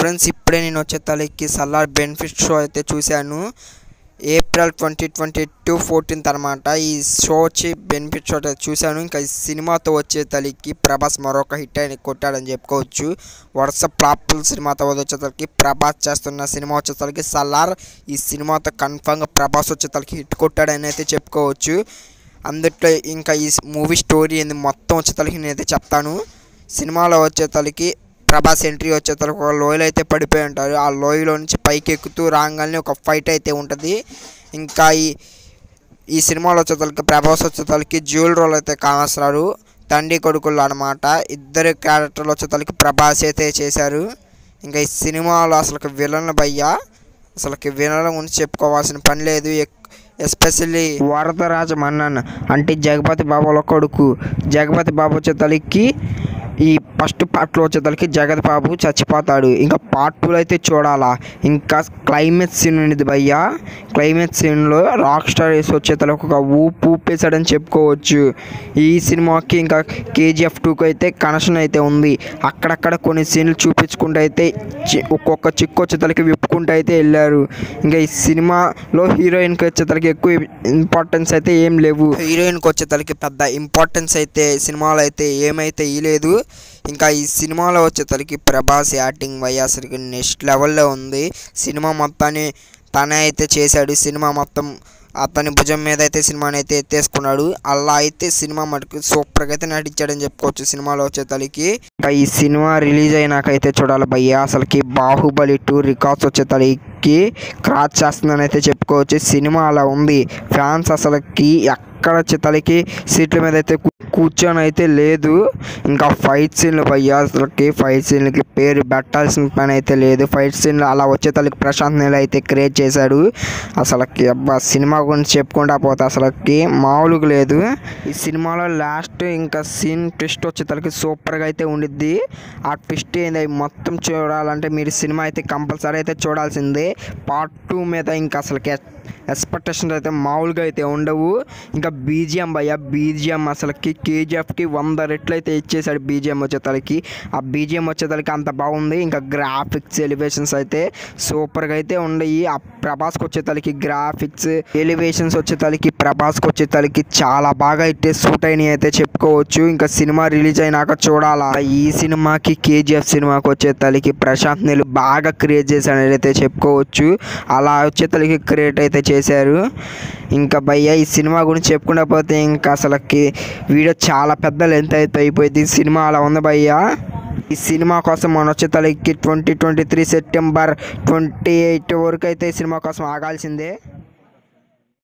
friends ఇప్పుడే నేను వచ్చే తలకి సల్లార్ బెనిఫిట్ షో అయితే చూశాను April twenty twenty two fourteenth అనమాట ఈ షో వచ్చి బెనిఫిట్ షో అయితే చూశాను ఇంకా ఈ సినిమాతో వచ్చే తలకి ప్రభాస్ మరొక హిట్ అని కొట్టాడని చెప్పుకోవచ్చు వరుస ఫ్లాపుల్ సినిమాతో వచ్చే తలకి ప్రభాస్ చేస్తున్న సినిమా వచ్చే తలకి సల్లార్ ఈ సినిమాతో కన్ఫామ్గా ప్రభాస్ వచ్చే తలకి హిట్ కొట్టాడని అయితే చెప్పుకోవచ్చు అందుట్లో ఇంకా ఈ మూవీ స్టోరీ ఏంది మొత్తం వచ్చే తలకి నేనైతే చెప్తాను సినిమాలో వచ్చే తలకి ప్రభాస్ ఎంట్రీ వచ్చే తలకి ఒక లోయలో అయితే పడిపోయి ఉంటారు ఆ లోయలో నుంచి పైకి ఎక్కుతూ రాగానే ఒక ఫైట్ అయితే ఉంటుంది ఇంకా ఈ ఈ సినిమాలో వచ్చే తలకి ప్రభాస్ వచ్చే తలకి జ్యువెల్ రోల్ అయితే కానొస్తున్నారు తండ్రి కొడుకులు అనమాట ఇద్దరు క్యారెక్టర్లు వచ్చే తలకి ప్రభాస్ అయితే చేశారు ఇంకా ఈ సినిమాలో అసలు విలన్ భయ్యా అసలుకి వినడం గురించి చెప్పుకోవాల్సిన పని లేదు ఎస్పెషల్లీ వరదరాజ మన్నన్ అంటే జగపతి బాబుల కొడుకు జగపతి బాబు వచ్చే తలకి ఈ ఫస్ట్ పార్ట్లో వచ్చేతలకి జగత్ బాబు చచ్చిపోతాడు ఇంకా పార్ట్ టూలో అయితే చూడాలా ఇంకా క్లైమాక్స్ సీన్ ఉండేది భయ్య క్లైమాక్స్ సీన్లో రాక్ స్టార్ వేసి వచ్చేతలకు ఒక ఊపు ఊపేశాడని చెప్పుకోవచ్చు ఈ సినిమాకి ఇంకా కేజీఎఫ్ టూకి అయితే కనెక్షన్ అయితే ఉంది అక్కడక్కడ కొన్ని సీన్లు చూపించుకుంటూ అయితే చి- ఒక్కొక్క చిక్కు వచ్చేతలకి విప్పుకుంటూ అయితే వెళ్ళారు ఇంకా ఈ సినిమాలో హీరోయిన్కి వచ్చేతలకి ఎక్కువ ఇంపార్టెన్స్ అయితే ఏం లేవు హీరోయిన్కి వచ్చేతలకి పెద్ద ఇంపార్టెన్స్ అయితే సినిమాలో అయితే ఏమైతే ఇలేదు ఇంకా ఈ సినిమాలో వచ్చేతలకి ప్రభాస్ యాక్టింగ్ వయ్యాసరికి నెక్స్ట్ లెవెల్లో ఉంది సినిమా మొత్తాన్ని తనే అయితే చేశాడు సినిమా మొత్తం అతని భుజం మీద అయితే సినిమాని అయితే ఎత్తేసుకున్నాడు అలా అయితే సినిమా మటుకు సూపర్గా అయితే నటించాడని చెప్పుకోవచ్చు సినిమాలో వచ్చే తలికి ఇంకా ఈ సినిమా రిలీజ్ అయినాకైతే చూడాలి భయ్య అసలుకి బాహుబలి టూ రికార్డ్స్ వచ్చే తలికి క్రాచ్ చేస్తుందని అయితే చెప్పుకోవచ్చు సినిమా అలా ఉంది ఫ్యాన్స్ అసలుకి ఎక్కడ వచ్చే తలికి సీట్ల మీద అయితే కూ- కూర్చొని అయితే లేదు ఇంకా ఫైట్ సీన్లు భయ్య అసలుకి ఫైట్ సీన్లకి పేరు పెట్టాల్సిన పని అయితే లేదు ఫైట్ సీన్లు అలా వచ్చే తలకి ప్రశాంత్ నీల్ అయితే క్రియేట్ చేశాడు అసలుకి అబ్బా సినిమా గురించి చెప్పుకుంటా పోతే అసలుకి మామూలుగా లేదు ఈ సినిమాలో లాస్ట్ ఇంకా సీన్ ట్విస్ట్ వచ్చే తలకి సూపర్గా అయితే ఉండిద్ది ఆ ట్విస్ట్ ఏంది అవి మొత్తం చూడాలంటే మీరు సినిమా అయితే కంపల్సరీ అయితే చూడాల్సిందే పార్ట్ టూ మీద ఇంకా అసలుకి ఎక్స్పెక్టేషన్స్ అయితే మామూలుగా అయితే ఉండవు ఇంకా బీజిఎం భయ్య బీజిఎం అసలుకి కేజీఎఫ్కి వంద రెట్లు అయితే ఇచ్చేసాడు బీజిఎం వచ్చేతలకి ఆ బీజిఎం వచ్చేతలకి అంత బాగుంది ఇంకా గ్రాఫిక్స్ ఎలివేషన్స్ అయితే సూపర్గా అయితే ఉండయి ఆ ప్రభాస్కి వచ్చేతలకి గ్రాఫిక్స్ ఎలివేషన్స్ వచ్చేతలకి ప్రభాస్కి వచ్చేతలకి చాలా బాగా అయితే సూట్ అయినాయి అయితే చెప్పుకోవచ్చు ఇంకా సినిమా రిలీజ్ అయినాక చూడాలా ఈ సినిమాకి కేజీఎఫ్ సినిమాకి వచ్చేతలకి ప్రశాంత్ నీళ్ళు బాగా క్రియేట్ చేశాడని అయితే చెప్పుకోవచ్చు అలా వచ్చేతలకి క్రియేట్ అయితే చేశారు ఇంకా భయ్య ఈ సినిమా గురించి చెప్పుకుంటా పోతే ఇంకా అసలుకి వీడియో చాలా పెద్ద లెంత్ అయితే అయిపోయింది సినిమా అలా ఉంది భయ్య ఈ సినిమా కోసం మనం వచ్చే తలకి twenty twenty three September twenty eight వరకు అయితే ఈ సినిమా కోసం ఆగాల్సిందే